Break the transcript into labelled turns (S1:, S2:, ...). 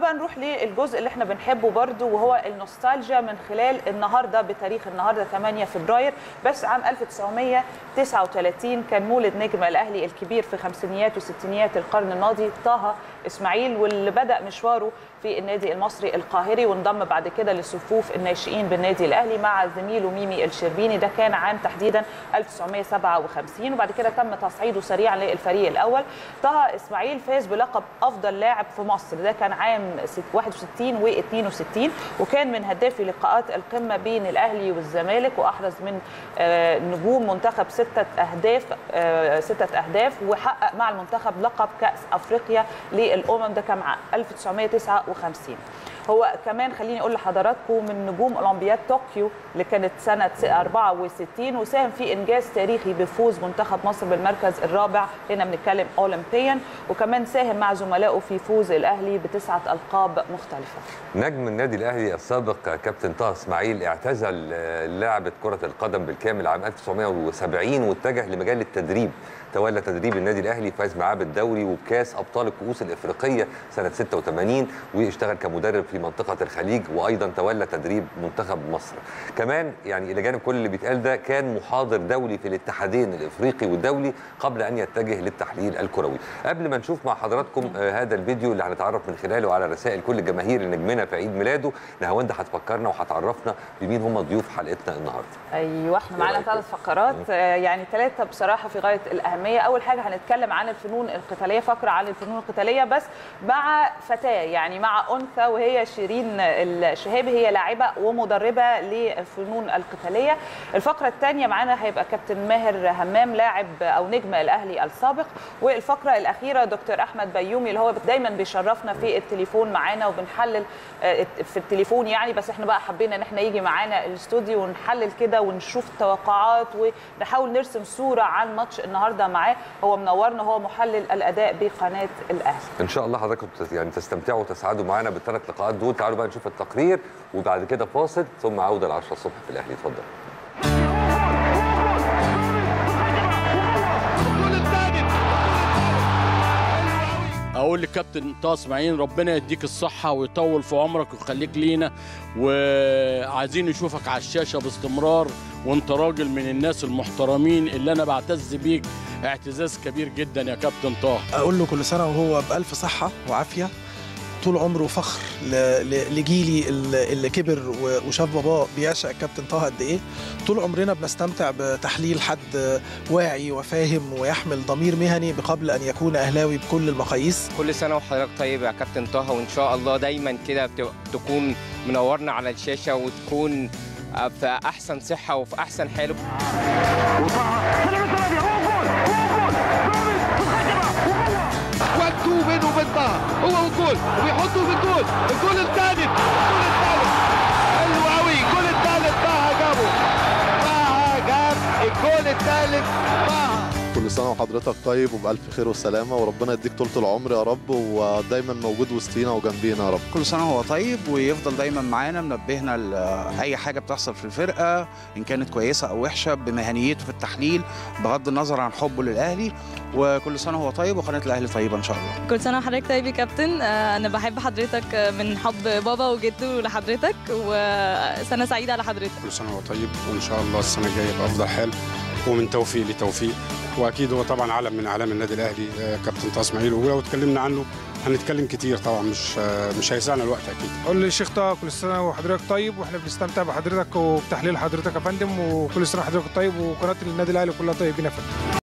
S1: بقى نروح للجزء اللي احنا بنحبه برضو وهو النوستالجيا من خلال النهارده بتاريخ النهارده 8 فبراير بس عام 1939 كان مولد نجم الاهلي الكبير في خمسينيات وستينيات القرن الماضي طه اسماعيل واللي بدا مشواره في النادي المصري القاهري وانضم بعد كده لصفوف الناشئين بالنادي الاهلي مع زميله ميمي الشربيني ده كان عام تحديدا 1957 وبعد كده تم تصعيده سريعا للفريق الاول طه اسماعيل فاز بلقب افضل لاعب في مصر ده كان عام 61 و62 وكان من هدافي لقاءات القمه بين الاهلي والزمالك واحرز من آه، نجوم منتخب سته اهداف آه، سته اهداف وحقق مع المنتخب لقب كاس افريقيا للامم ده كان عام 1959 هو كمان خليني اقول لحضراتكم من نجوم اولمبياد طوكيو اللي كانت سنه 64 وساهم في انجاز تاريخي بفوز منتخب مصر بالمركز الرابع هنا بنتكلم اولمبيا وكمان ساهم مع زملائه في فوز الاهلي بتسعه القاب مختلفه
S2: نجم النادي الاهلي السابق كابتن طه اسماعيل اعتزل آه، لعبه كره القدم بالكامل عام 1970 واتجه لمجال التدريب تولى تدريب النادي الاهلي فاز معاه بالدوري وبكاس ابطال الكؤوس الافريقيه سنه 86 واشتغل كمدرب في منطقه الخليج وايضا تولى تدريب منتخب مصر كمان يعني الى جانب كل اللي بيتقال ده كان محاضر دولي في الاتحادين الافريقي والدولي قبل ان يتجه للتحليل الكروي قبل ما نشوف مع حضراتكم آه، هذا الفيديو اللي هنتعرف من خلاله على رسائل كل الجماهير لنجمنا في عيد ميلاده نهاوند هتفكرنا وهتعرفنا بمين هم ضيوف حلقتنا النهارده
S1: ايوه احنا معانا
S2: رأيك؟
S1: ثلاث فقرات آه، يعني ثلاثه بصراحه في غايه الاهميه اول حاجه هنتكلم عن الفنون القتاليه فقره عن الفنون القتاليه بس مع فتاه يعني مع انثى وهي شيرين الشهابي هي لاعبه ومدربه للفنون القتاليه الفقره الثانيه معانا هيبقى كابتن ماهر همام لاعب او نجم الاهلي السابق والفقره الاخيره دكتور احمد بيومي اللي هو دايما بيشرفنا في التليفون معانا وبنحلل آه، في التليفون يعني بس احنا بقى حبينا ان احنا يجي معانا الاستوديو ونحلل كده ونشوف التوقعات ونحاول نرسم صوره عن ماتش النهارده معاه هو منورنا هو محلل الاداء بقناه الاهلي
S2: ان شاء الله حضراتكم تس- يعني تستمتعوا وتسعدوا معانا بالثلاث لقاءات دول تعالوا بقى نشوف التقرير وبعد كده فاصل ثم عوده ل 10 الصبح في الاهلي اتفضل
S3: اقول للكابتن طه اسماعيل ربنا يديك الصحه ويطول في عمرك ويخليك لينا وعايزين نشوفك على الشاشه باستمرار وانت راجل من الناس المحترمين اللي انا بعتز بيك اعتزاز كبير جدا يا كابتن طه
S4: اقول له كل سنه وهو بالف صحه وعافيه طول عمره فخر ل- ل- لجيلي اللي اللي كبر و- وشاف باباه بيعشق الكابتن طه قد ايه طول عمرنا بنستمتع بتحليل حد واعي وفاهم ويحمل ضمير مهني بقبل ان يكون اهلاوي بكل المقاييس
S5: كل سنة وحضرتك طيب يا كابتن طه وإن شاء الله دايما كده بت- تكون منورنا على الشاشة وتكون في أحسن صحة وفي أحسن حال
S6: وانتو بينه وبين طه هو والجول وبيحطوا في الجول الجول الثالث الجول الثالث حلو قوي الجول الثالث طه جابه طه جاب الجول الثالث طه
S7: كل سنة وحضرتك طيب وبألف خير وسلامة وربنا يديك طولة العمر يا رب ودايما موجود وسطينا وجنبينا يا رب
S8: كل سنه هو طيب ويفضل دايما معانا منبهنا لاي حاجه بتحصل في الفرقه ان كانت كويسه او وحشه بمهنيته في التحليل بغض النظر عن حبه للاهلي وكل سنه هو طيب وقناه الاهلي طيبه ان شاء الله
S9: كل سنة وحضرتك طيب يا كابتن آه، أنا بحب حضرتك آه، من حب بابا وجده لحضرتك وسنة سعيدة على حضرتك
S10: كل سنه وهو طيب وان شاء الله السنه الجايه بافضل حال ومن توفيق لتوفيق واكيد هو طبعا علم من اعلام النادي الاهلي آه، كابتن طه اسماعيل ولو اتكلمنا عنه هنتكلم كتير طبعا مش آه، مش هيسعنا الوقت اكيد
S11: قول لي الشيخ طه كل سنه وحضرتك طيب واحنا بنستمتع بحضرتك وبتحليل حضرتك يا فندم وكل سنه وحضرتك طيب وقناه النادي الاهلي كلها طيبين يا فندم